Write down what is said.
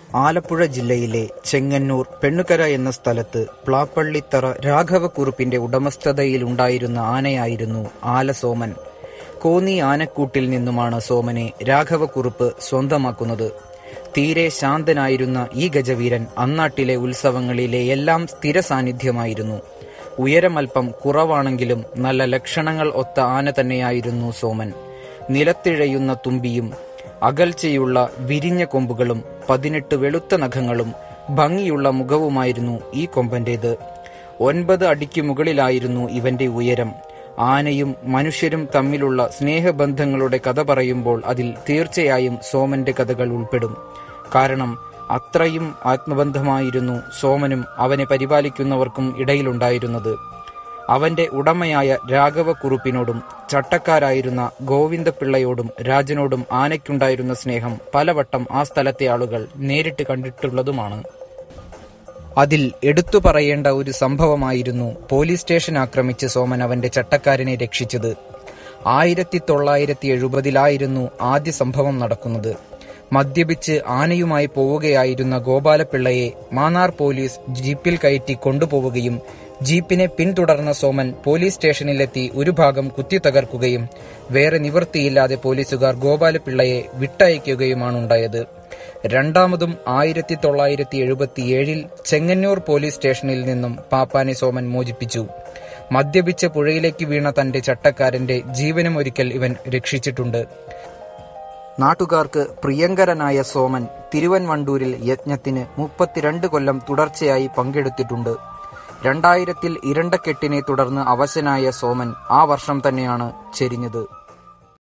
ആലപ്പുഴ ജില്ലയിലെ ചെങ്ങന്നൂർ പെണ്ണുകര എന്ന സ്ഥലത്ത് പ്ലാപ്പള്ളിത്തറ രാഘവക്കുറുപ്പിന്റെ ഉടമസ്ഥതയിലുണ്ടായിരുന്ന ആനയായിരുന്നു ആലസോമൻ കോന്നി ആനക്കൂട്ടിൽ നിന്നുമാണ് സോമനെ രാഘവക്കുറുപ്പ് സ്വന്തമാക്കുന്നത് തീരെ ശാന്തനായിരുന്ന ഈ ഗജവീരൻ അന്നാട്ടിലെ ഉത്സവങ്ങളിലെ എല്ലാം സ്ഥിര സാന്നിധ്യമായിരുന്നു ഉയരമൽപ്പം കുറവാണെങ്കിലും നല്ല ലക്ഷണങ്ങൾ ഒത്ത ആന തന്നെയായിരുന്നു സോമൻ നിലത്തിഴയുന്ന തുമ്പിയും അകൽച്ചയുള്ള വിരിഞ്ഞ കൊമ്പുകളും പതിനെട്ട് വെളുത്ത നഖങ്ങളും ഭംഗിയുള്ള മുഖവുമായിരുന്നു ഈ കൊമ്പന്റേത് ഒൻപത് അടിക്ക് മുകളിലായിരുന്നു ഇവന്റെ ഉയരം ആനയും മനുഷ്യരും തമ്മിലുള്ള സ്നേഹബന്ധങ്ങളുടെ കഥ പറയുമ്പോൾ അതിൽ തീർച്ചയായും സോമന്റെ കഥകൾ ഉൾപ്പെടും കാരണം അത്രയും ആത്മബന്ധമായിരുന്നു സോമനും അവനെ പരിപാലിക്കുന്നവർക്കും ഇടയിലുണ്ടായിരുന്നത് അവന്റെ ഉടമയായ രാഘവക്കുറുപ്പിനോടും ചട്ടക്കാരായിരുന്ന ഗോവിന്ദപിള്ളയോടും രാജനോടും ആനയ്ക്കുണ്ടായിരുന്ന സ്നേഹം പലവട്ടം ആ സ്ഥലത്തെ ആളുകൾ നേരിട്ട് കണ്ടിട്ടുള്ളതുമാണ് അതിൽ എടുത്തു പറയേണ്ട ഒരു സംഭവമായിരുന്നു പോലീസ് സ്റ്റേഷൻ ആക്രമിച്ച് സോമൻ അവന്റെ ചട്ടക്കാരനെ രക്ഷിച്ചത് ആയിരത്തി തൊള്ളായിരത്തി എഴുപതിലായിരുന്നു ആദ്യ സംഭവം നടക്കുന്നത് മദ്യപിച്ച് ആനയുമായി പോവുകയായിരുന്ന ഗോപാലപിള്ളയെ മാന്നാർ പോലീസ് ജീപ്പിൽ കയറ്റി കൊണ്ടുപോവുകയും ജീപ്പിനെ പിന്തുടർന്ന സോമൻ പോലീസ് സ്റ്റേഷനിലെത്തി ഒരു ഭാഗം കുത്തി തകർക്കുകയും വേറെ നിവൃത്തിയില്ലാതെ പോലീസുകാർ ഗോപാലപിള്ളയെ വിട്ടയക്കുകയുമാണുണ്ടായത് രണ്ടാമതും ആയിരത്തി തൊള്ളായിരത്തി എഴുപത്തിയേഴിൽ ചെങ്ങന്നൂർ പോലീസ് സ്റ്റേഷനിൽ നിന്നും പാപ്പാനെ സോമൻ മോചിപ്പിച്ചു മദ്യപിച്ച് പുഴയിലേക്ക് വീണ തന്റെ ചട്ടക്കാരന്റെ ജീവനും ഒരിക്കൽ ഇവൻ രക്ഷിച്ചിട്ടുണ്ട് നാട്ടുകാർക്ക് പ്രിയങ്കരനായ സോമൻ തിരുവൻവണ്ടൂരിൽ യജ്ഞത്തിന് മുപ്പത്തിരണ്ട് കൊല്ലം തുടർച്ചയായി പങ്കെടുത്തിട്ടുണ്ട് രണ്ടായിരത്തിൽ ഇരണ്ടക്കെട്ടിനെ തുടർന്ന് അവശനായ സോമൻ ആ വർഷം തന്നെയാണ് ചെരിഞ്ഞത്